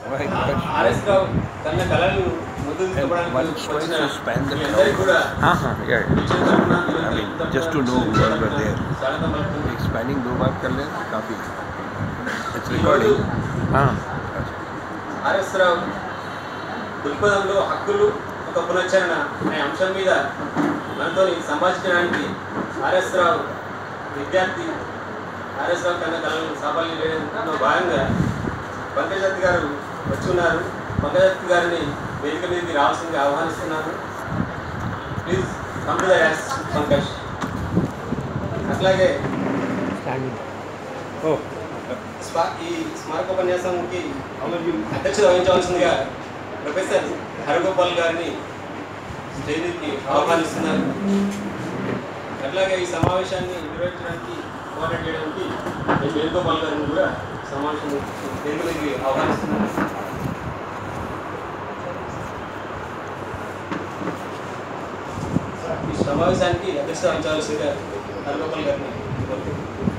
My God. RS రావు తన కళలు ముందుకు And తీసుకోవడానికి one is trying to span the మీ అందరికీ కూడా Uh-huh, yeah. విజయం తరపున, మీ I mean, అందరికీ just to know తరపున who all were there. స్వాగతం పలుకుతున్నాను. Expanding दो बार कर ले काफी It's recording. हाँ ఆర్ఎస్ రావు దృక్పథంలో హక్కులు ఒక పునశ్చరణ అనే అంశం మీద మనతో సంభాషించడానికి ఆర్ఎస్ రావు విద్యార్థి ఆర్ఎస్ రావు కన్నా కళలు సాఫల్యం లేదంలో భాగంగా పంకజాతి గారు వచ్చి ఉన్నారు పంకజాతి గారిని వేదిక మీదకి రావాల్సిందిగా ఆహ్వానిస్తున్నాను ప్లీజ్ కమ్ టు ద యాస్ పంకజ్ అట్లాగే Oh. స్పా ఈ స్మారకోపన్యాసానికి అధ్యక్షత వహించవలసిందిగా ప్రొఫెసర్ హరగోపాల్ గారిని స్టేజ్కి ఆహ్వానిస్తున్నారు అట్లాగే ఈ సమావేశాన్ని నిర్వహించడానికి కోఆర్డినేట్ చేయడానికి నేను వేణుగోపాల్ గారిని కూడా సమావేశం వేదికకి ఆహ్వానిస్తున్నాను ఈ సమావేశానికి అధ్యక్షత వహించవలసిందిగా హరగోపాల్ గారిని కోరుతున్నాను.